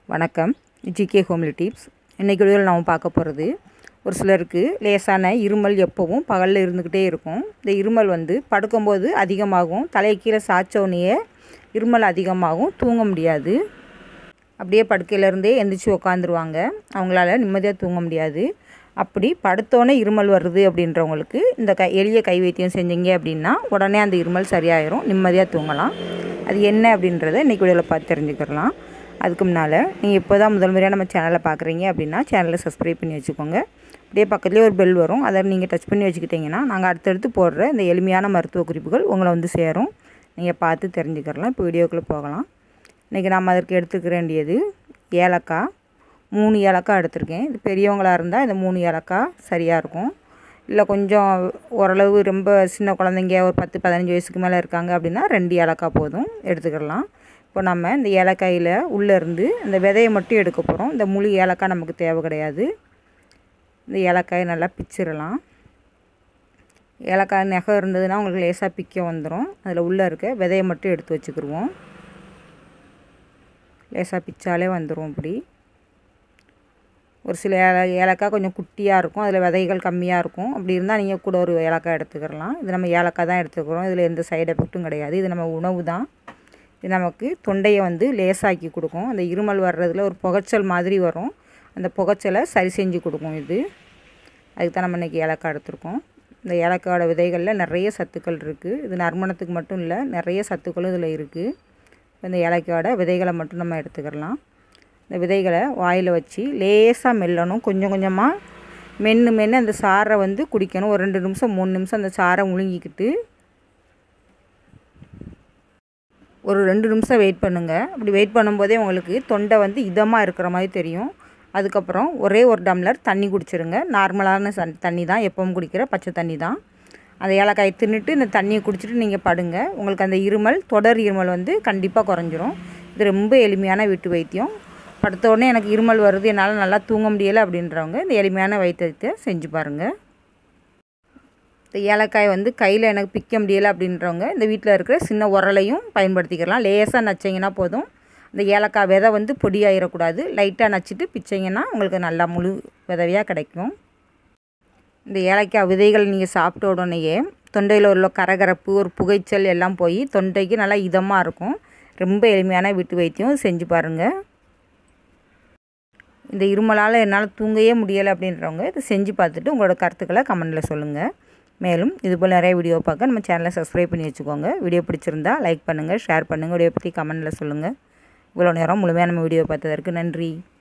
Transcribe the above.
வணக்கம் GK homely tips இன்றைக்கி வீடியோவில் நாம் பார்க்க போகிறது ஒரு சிலருக்கு லேசான இருமல் எப்போவும் பகலில் இருந்துக்கிட்டே இருக்கும் இந்த இருமல் வந்து படுக்கும்போது அதிகமாகும் தலையை கீழே சாய்ச்சோடனேயே இருமல் அதிகமாகும் தூங்க முடியாது அப்படியே படுக்கையிலேருந்தே எந்திரிச்சு உக்காந்துருவாங்க அவங்களால நிம்மதியாக தூங்க முடியாது அப்படி படுத்தோன்னே இருமல் வருது அப்படின்றவங்களுக்கு இந்த கை எளிய கை வைத்தியம் செஞ்சீங்க அப்படின்னா உடனே அந்த இருமல் சரியாயிரும் நிம்மதியாக தூங்கலாம் அது என்ன அப்படின்றத இன்றைக்கி வீடியோவில் பார்த்து தெரிஞ்சுக்கிறலாம் அதுக்கு முன்னால் நீங்கள் இப்போ தான் முதல் முறையாக நம்ம சேனலை பார்க்குறீங்க அப்படின்னா சேனலை சப்ஸ்கிரைப் பண்ணி வச்சுக்கோங்க அப்படியே பக்கத்துலேயே ஒரு பெல் வரும் அதை நீங்கள் டச் பண்ணி வச்சுக்கிட்டிங்கன்னா நாங்கள் அடுத்தடுத்து போடுற இந்த எளிமையான மருத்துவ குறிப்புகள் உங்களை வந்து சேரும் நீங்கள் பார்த்து தெரிஞ்சுக்கிறலாம் இப்போ வீடியோக்குள்ளே போகலாம் இன்றைக்கி நாம் அதற்கு எடுத்துக்க வேண்டியது ஏலக்காய் மூணு ஏலக்காய் எடுத்திருக்கேன் இது பெரியவங்களாக இருந்தால் இந்த மூணு ஏலக்காய் சரியாக இருக்கும் இல்லை கொஞ்சம் ஓரளவு ரொம்ப சின்ன குழந்தைங்க ஒரு பத்து பதினஞ்சு வயசுக்கு மேலே இருக்காங்க அப்படின்னா ரெண்டு ஏலக்காய் போதும் எடுத்துக்கிடலாம் இப்போ நம்ம இந்த ஏலக்காயில் உள்ளேருந்து இந்த விதையை மட்டும் எடுக்க போகிறோம் இந்த முழு ஏலக்காய் நமக்கு தேவை கிடையாது இந்த ஏலக்காயை நல்லா பிச்சிடலாம் ஏலக்காய் நெகை இருந்ததுன்னா உங்களுக்கு லேசாக பிக்க வந்துடும் அதில் உள்ளே இருக்க விதையை மட்டும் எடுத்து வச்சுக்கிடுவோம் லேசாக பிச்சாலே வந்துடும் இப்படி ஒரு சில ஏல ஏலக்காய் கொஞ்சம் குட்டியாக இருக்கும் அதில் விதைகள் கம்மியாக இருக்கும் அப்படி இருந்தால் நீங்கள் கூட ஒரு ஏலக்காய் எடுத்துக்கிறலாம் இது நம்ம ஏலக்காய் தான் எடுத்துக்கிறோம் இதில் எந்த சைடு எஃபெக்ட்டும் கிடையாது இது நம்ம உணவு தான் இது நமக்கு தொண்டையை வந்து லேசாக்கி கொடுக்கும் அந்த இருமல் வர்றதுல ஒரு புகைச்சல் மாதிரி வரும் அந்த புகைச்சலை சரி செஞ்சு கொடுக்கும் இது அதுக்கு தான் நம்ம இன்றைக்கி ஏலக்காய் எடுத்திருக்கோம் இந்த ஏலக்காயோட விதைகளில் நிறைய சத்துக்கள் இருக்குது இது நறுமணத்துக்கு மட்டும் இல்லை நிறைய சத்துக்களும் இதில் இருக்குது இந்த ஏலக்காயோட விதைகளை மட்டும் நம்ம எடுத்துக்கிடலாம் இந்த விதைகளை வாயில் வச்சு லேசாக மெல்லணும் கொஞ்சம் கொஞ்சமாக மென்று மென்று அந்த சாரை வந்து குடிக்கணும் ஒரு ரெண்டு நிமிஷம் மூணு நிமிஷம் அந்த சாரை முழுங்கிக்கிட்டு ஒரு ரெண்டு நிமிஷம் வெயிட் பண்ணுங்கள் அப்படி வெயிட் பண்ணும்போதே உங்களுக்கு தொண்டை வந்து இதமாக இருக்கிற மாதிரி தெரியும் அதுக்கப்புறம் ஒரே ஒரு டம்ளர் தண்ணி குடிச்சிருங்க நார்மலான சன் தண்ணி தான் எப்பவும் குடிக்கிற பச்சை தண்ணி தான் அந்த ஏலக்காயை தின்னுட்டு இந்த தண்ணியை குடிச்சிட்டு நீங்கள் படுங்க உங்களுக்கு அந்த இருமல் தொடர் இருமல் வந்து கண்டிப்பாக குறைஞ்சிரும் இது ரொம்ப எளிமையான வீட்டு வைத்தியம் படுத்த உடனே எனக்கு இருமல் வருது என்னால் நல்லா தூங்க முடியலை அப்படின்றவங்க இந்த எளிமையான வைத்தியத்தை செஞ்சு பாருங்கள் இந்த ஏலக்காய் வந்து கையில் எனக்கு பிக்க முடியலை அப்படின்றவங்க இந்த வீட்டில் இருக்கிற சின்ன உரலையும் பயன்படுத்திக்கலாம் லேசாக நச்சிங்கன்னா போதும் இந்த ஏலக்காய் விதை வந்து பொடியாயிடக்கூடாது லைட்டாக நச்சிட்டு பிச்சிங்கன்னா உங்களுக்கு நல்லா முழு விதவையாக கிடைக்கும் இந்த ஏலக்காய் விதைகள் நீங்கள் சாப்பிட்ட உடனேயே தொண்டையில் உள்ள கரகரப்பு ஒரு புகைச்சல் எல்லாம் போய் தொண்டைக்கு நல்லா இதமாக இருக்கும் ரொம்ப எளிமையான வீட்டு வைத்தியம் செஞ்சு பாருங்கள் இந்த இருமலால் என்னால் தூங்கவே முடியலை அப்படின்றவங்க இதை செஞ்சு பார்த்துட்டு உங்களோட கருத்துக்களை கமெண்டில் சொல்லுங்கள் மேலும் இதுபோல் நிறைய வீடியோ பார்க்க நம்ம சேனலை சப்ஸ்கிரைப் பண்ணி வச்சுக்கோங்க வீடியோ பிடிச்சிருந்தா லைக் பண்ணுங்கள் ஷேர் பண்ணுங்கள் வீடியோ பற்றி கமெண்டில் சொல்லுங்கள் இவ்வளோ நேரம் முழுமையாக நம்ம வீடியோ பார்த்ததற்கு நன்றி